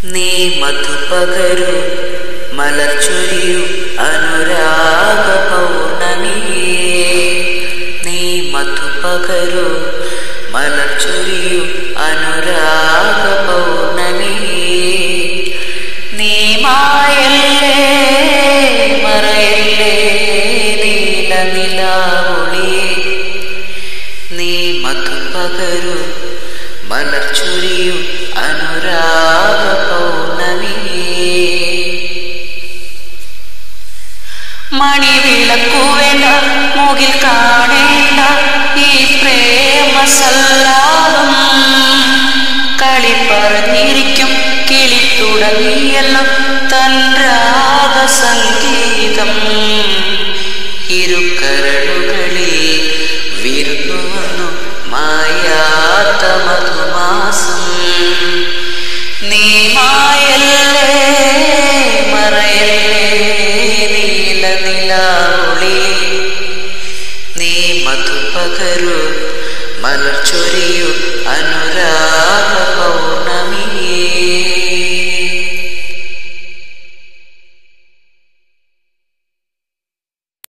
നീ മധുപകരു മലർച്ചൊരിയു അനുരാഗ പൗർണമിയേ നീ മധുപകരു മലർച്ചൊരിയു അനുരാഗ പൗർണമിയേ നീ മായല്ലേ മറയല്ലേ നീല നിലാവൊളിയേ നീ മധുപകരു മലർച്ചൊരിയു അനുരാഗ പൗർണമിയേ മണിവിളക്കുവേണ്ട മുകിൽ കാണേണ്ട ഈ പ്രേമ സല്ലാപം കളി പറഞ്ഞിരിക്കും കിളി തുടങ്ങിയല്ലോ തൻ രാഗ സംഗീതം ഇരുക്കരളുകളിൽ വിരുന്നു വന്നു മായാത്ത മധുമാസം നീ മായല്ലേ മറയല്ലേ നീല നിലാവൊളി നീ മധുപകരു മലർച്ചൊരിയു അനുരാഗ പൗർണമിയേ